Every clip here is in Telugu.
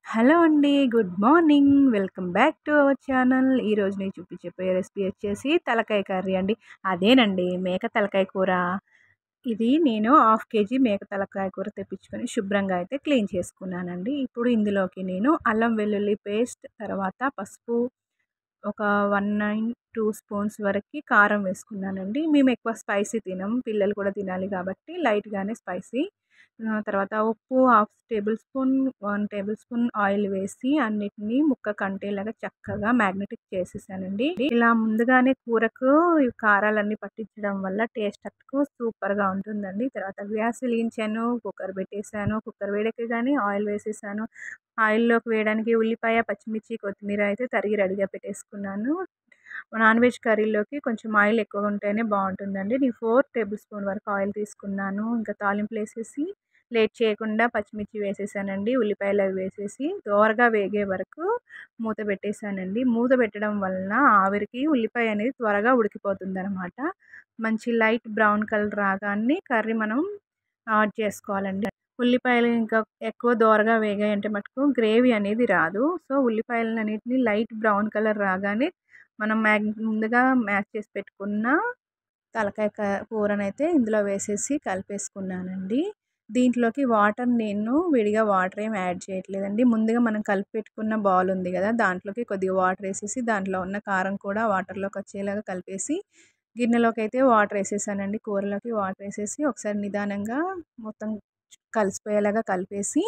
హలో అండి. Good morning. Welcome back to our channel. ఈరోజు నేను చూపించబోయే రెసిపీ వచ్చేసి తలకాయ కర్రీ అండి. అదేనండి మేక తలకాయ కూర. ఇది నేను హాఫ్ కేజీ మేక తలకాయ కూర తెప్పించుకొని శుభ్రంగా అయితే క్లీన్ చేసుకున్నానండి. ఇప్పుడు ఇందులోకి నేను అల్లం వెల్లుల్లి పేస్ట్, తర్వాత పసుపు, ఒక వన్ నైన్ టూ స్పూన్స్ వరకు కారం వేసుకున్నానండి. మేము ఎక్కువ స్పైసీ తినం. పిల్లలు కూడా తినాలి కాబట్టి లైట్గానే స్పైసీ. తర్వాత ఉప్పు half tablespoon one tablespoon oil వేసి అన్నిటినీ ముక్క కంటేలాగా చక్కగా మ్యాగ్నెటిక్ చేసేసానండి. ఇలా ముందుగానే కూరకు ఈ కారాలన్నీ పట్టించడం వల్ల టేస్ట్ అటుకు సూపర్గా ఉంటుందండి. తర్వాత గ్యాస్ వెలిగించాను. కుక్కర్ పెట్టేశాను. కుక్కర్ వేడెక్కగానే ఆయిల్ వేసేసాను. ఆయిల్లోకి వేయడానికి ఉల్లిపాయ, పచ్చిమిర్చి, కొత్తిమీర అయితే తరిగి రెడీగా పెట్టేసుకున్నాను. నాన్ వెజ్ కర్రీలోకి కొంచెం ఆయిల్ ఎక్కువగా ఉంటేనే బాగుంటుందండి. నేను ఫోర్ టేబుల్ స్పూన్ వరకు ఆయిల్ తీసుకున్నాను. ఇంకా తాలింపులు వేసేసి లేట్ చేయకుండా పచ్చిమిర్చి వేసేసానండి. ఉల్లిపాయలు అవి వేసేసి దోరగా వేగే వరకు మూత పెట్టేశానండి. మూత పెట్టడం వలన ఆవిరికి ఉల్లిపాయ అనేది త్వరగా ఉడికిపోతుంది అనమాట. మంచి లైట్ బ్రౌన్ కలర్ రాగానే కర్రీ మనం యాడ్ చేసుకోవాలండి. ఉల్లిపాయలు ఇంకా ఎక్కువ దోరగా వేగాయంటే మటుకు గ్రేవీ అనేది రాదు. సో ఉల్లిపాయలను అన్నిటిని లైట్ బ్రౌన్ కలర్ రాగానే మనం మ్యాగ్ ముందుగా మ్యాష్ చేసి పెట్టుకున్న తలకాయ కూరనైతే ఇందులో వేసేసి కలిపేసుకున్నానండి. దీంట్లోకి వాటర్ నేను విడిగా వాటర్ ఏం యాడ్ చేయట్లేదండి. ముందుగా మనం కలిపి పెట్టుకున్న బౌల్ ఉంది కదా దాంట్లోకి కొద్దిగా వాటర్ వేసేసి దాంట్లో ఉన్న కారం కూడా వాటర్లోకి వచ్చేలాగా కలిపేసి గిన్నెలోకి అయితే వాటర్ వేసేసానండి. కూరలోకి వాటర్ వేసేసి ఒకసారి నిదానంగా మొత్తం కలిసిపోయేలాగా కలిపేసి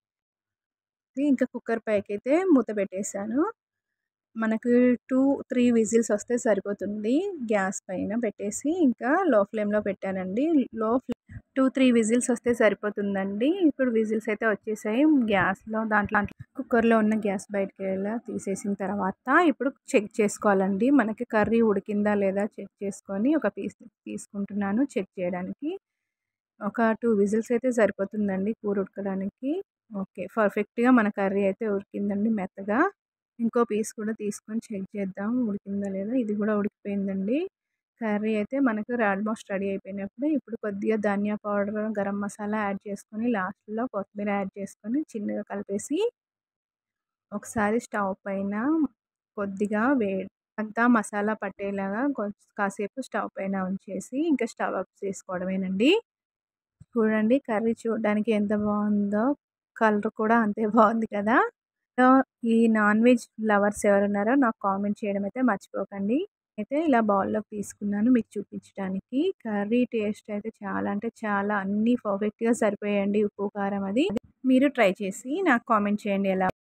ఇంకా కుక్కర్ పైకి అయితే మూత పెట్టేశాను. మనకు టూ త్రీ విజిల్స్ వస్తే సరిపోతుంది. గ్యాస్ పైన పెట్టేసి ఇంకా లో ఫ్లేమ్లో పెట్టానండి. లో టూ త్రీ విజిల్స్ వస్తే సరిపోతుందండి. ఇప్పుడు విజిల్స్ అయితే వచ్చేసాయి. గ్యాస్లో దాంట్లో కుక్కర్లో ఉన్న గ్యాస్ బయటకి వెళ్ళా తీసేసిన తర్వాత ఇప్పుడు చెక్ చేసుకోవాలండి. మనకి కర్రీ ఉడికిందా లేదా చెక్ చేసుకొని ఒక పీస్ తీసుకుంటున్నాను చెక్ చేయడానికి. ఒక టూ విజిల్స్ అయితే సరిపోతుందండి కూర ఉడకడానికి. ఓకే పర్ఫెక్ట్గా మన కర్రీ అయితే ఉడికిందండి మెత్తగా. ఇంకో పీస్ కూడా తీసుకొని చెక్ చేద్దాం ఉడికిందా లేదా. ఇది కూడా ఉడికిపోయిందండి. కర్రీ అయితే మనకు ఆల్మోస్ట్ రెడీ అయిపోయినప్పుడు ఇప్పుడు కొద్దిగా ధనియా పౌడర్, గరం మసాలా యాడ్ చేసుకొని లాస్ట్లో కొత్తిమీర యాడ్ చేసుకొని చిన్నగా కలిపేసి ఒకసారి స్టవ్ పైన కొద్దిగా వేడి అంతా మసాలా పట్టేలాగా కాసేపు స్టవ్ పైన ఉంచేసి ఇంకా స్టవ్ ఆఫ్ చేసుకోవడమేనండి. చూడండి కర్రీ చూడడానికి ఎంత బాగుందో కలర్ కూడా అంతే బాగుంది కదా. ఈ నాన్ వెజ్ లవర్స్ ఎవరున్నారో నాకు కామెంట్ చేయడం అయితే మర్చిపోకండి. అయితే ఇలా బౌల్లోకి తీసుకున్నాను మీకు చూపించడానికి. కర్రీ టేస్ట్ అయితే చాలా అంటే చాలా అన్నీ పర్ఫెక్ట్గా సరిపోయాయండి ఉప్పు కారం అది. మీరు ట్రై చేసి నాకు కామెంట్ చేయండి ఎలా